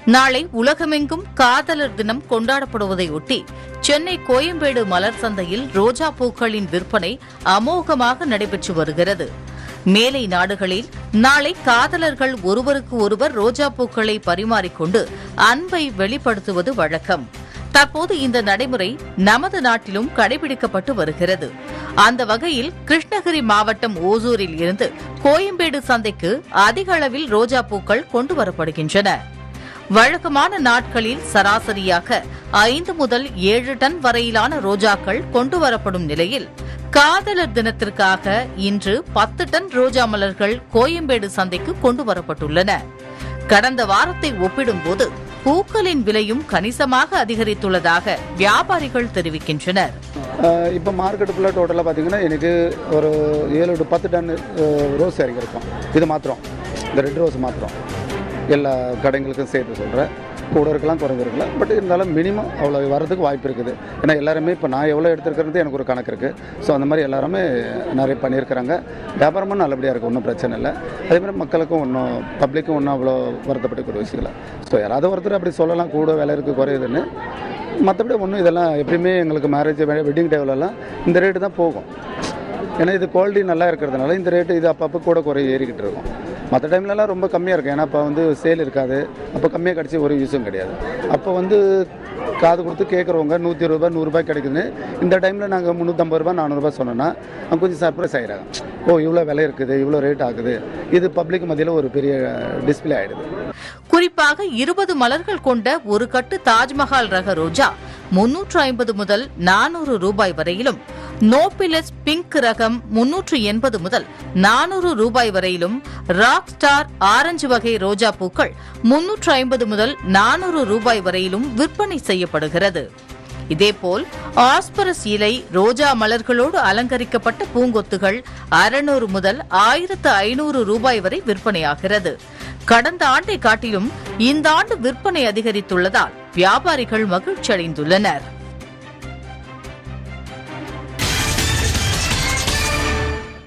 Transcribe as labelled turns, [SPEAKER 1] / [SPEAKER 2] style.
[SPEAKER 1] நாளை உலகமெங்கும் காதலர் தினம் கொண்டாடப்படுவதையொட்டி சென்னை கோயம்பேடு மலர் சந்தையில் ரோஜா பூக்களின் விற்பனை அமோகமாக நடைபெற்று வருகிறது மேலை நாடுகளில் நாளை காதலர்கள் ஒருவருக்கு ஒருவர் ரோஜா பூக்களை பரிமாறிக்கொண்டு அன்பை வெளிப்படுத்துவது வழக்கம் தற்போது இந்த நடைமுறை நமது நாட்டிலும் கடைபிடிக்கப்பட்டு வருகிறது அந்த வகையில் கிருஷ்ணகிரி மாவட்டம் ஓசூரில் இருந்து கோயம்பேடு சந்தைக்கு அதிக அளவில் ரோஜா பூக்கள் கொண்டு வரப்படுகின்றன வழக்கமான நாட்களில் சராசரியாக ஐந்து முதல் ஏழு டன் வரையிலான ரோஜாக்கள் கொண்டு வரப்படும் நிலையில் காதலர் தினத்திற்காக இன்று பத்து டன் ரோஜா மலர்கள் கோயம்பேடு சந்தைக்கு கொண்டு வரப்பட்டுள்ளன கடந்த வாரத்தை ஒப்பிடும்போது பூக்களின் விலையும் கணிசமாக அதிகரித்துள்ளதாக வியாபாரிகள் தெரிவிக்கின்றனர்
[SPEAKER 2] இப்போ மார்க்கெட்டு ஃபுல்லாக டோட்டலாக பார்த்தீங்கன்னா எனக்கு ஒரு ஏழு டு பத்து டன் அஹ், ரோஸ் இறங்கியிருக்கும் இது மாத்திரம் இந்த ரெட் ரோஸ் மாத்திரம் எல்லா கடைங்களுக்கும் சேர்த்து சொல்கிறேன் கூட இருக்கலாம் குறைஞ்சு இருக்கலாம் பட் இருந்தாலும் மினிமம் அவ்வளோ வரதுக்கு வாய்ப்பு இருக்குது ஏன்னா எல்லாருமே இப்போ நான் எவ்வளோ எடுத்துருக்கிறது எனக்கு ஒரு கணக்கு இருக்குது ஸோ அந்த மாதிரி எல்லாருமே நிறைய பண்ணியிருக்கிறாங்க வியாபாரமும் நல்லபடியாக இருக்குது ஒன்றும் பிரச்சனை இல்லை அதே மாதிரி மக்களுக்கும் ஒன்றும் பப்ளிக்கும் ஒன்றும் அவ்வளோ வருத்தப்பட்டு விஷயம் ஸோ யாராவது ஒருத்தர் அப்படி சொல்லலாம் கூட விலை இருக்குது குறையுதுன்னு மற்றபடி ஒன்றும் இதெல்லாம் எப்பயுமே எங்களுக்கு மேரேஜ் வெட்டிங் டேவிலலாம் இந்த ரேட்டு தான் போகும் ஏன்னா இது குவாலிட்டி நல்லா இருக்கிறதுனால இந்த ரேட்டு இது அப்பப்போ கூட குறை ஏறிக்கிட்டு இருக்கும் மற்ற டைம்லலாம் ரொம்ப கம்மியாக இருக்கும் ஏன்னா அப்போ வந்து சேல் இருக்காது அப்போ கம்மியாக கிடச்சி ஒரு யூஸும் கிடையாது அப்போ வந்து காது கொடுத்து கேட்குறவங்க நூற்றி இருபது ரூபாய் நூறுரூபாய் கிடைக்குதுன்னு இந்த டைமில் நாங்கள் முந்நூற்றம்பது ரூபாய் நானூறுரூபா சொன்னோன்னா அவங்க கொஞ்சம் சர்ப்ரைஸ் ஆகிறாங்க ஓ இவ்வளோ விலை இருக்குது இவ்வளோ ரேட் ஆகுது இது பப்ளிக் மத்தியில் ஒரு பெரிய டிஸ்பிளே ஆகிடுது
[SPEAKER 1] குறிப்பாக இருபது மலர்கள் கொண்ட ஒரு கட்டு தாஜ்மஹால் ரக ரோஜா முன்னூற்று ஐம்பது முதல் நானூறு ரூபாய் வரையிலும் நோபிலஸ் பிங்க் ரகம் முன்னூற்று எண்பது முதல் நானூறு ரூபாய் வரையிலும் ராக் ஸ்டார் ஆரஞ்சு வகை ரோஜா பூக்கள் முன்னூற்று ஐம்பது முதல் நானூறு ரூபாய் வரையிலும் விற்பனை செய்யப்படுகிறது இதேபோல் ஆஸ்பரஸ் இலை ரோஜா மலர்களோடு அலங்கரிக்கப்பட்ட பூங்கொத்துகள் அறுநூறு முதல் ஆயிரத்து ஐநூறு ரூபாய் வரை விற்பனையாகிறது கடந்த ஆண்டை காட்டிலும் இந்த ஆண்டு விற்பனை அதிகரித்துள்ளதால் வியாபாரிகள் மகிழ்ச்சியடைந்துள்ளனர்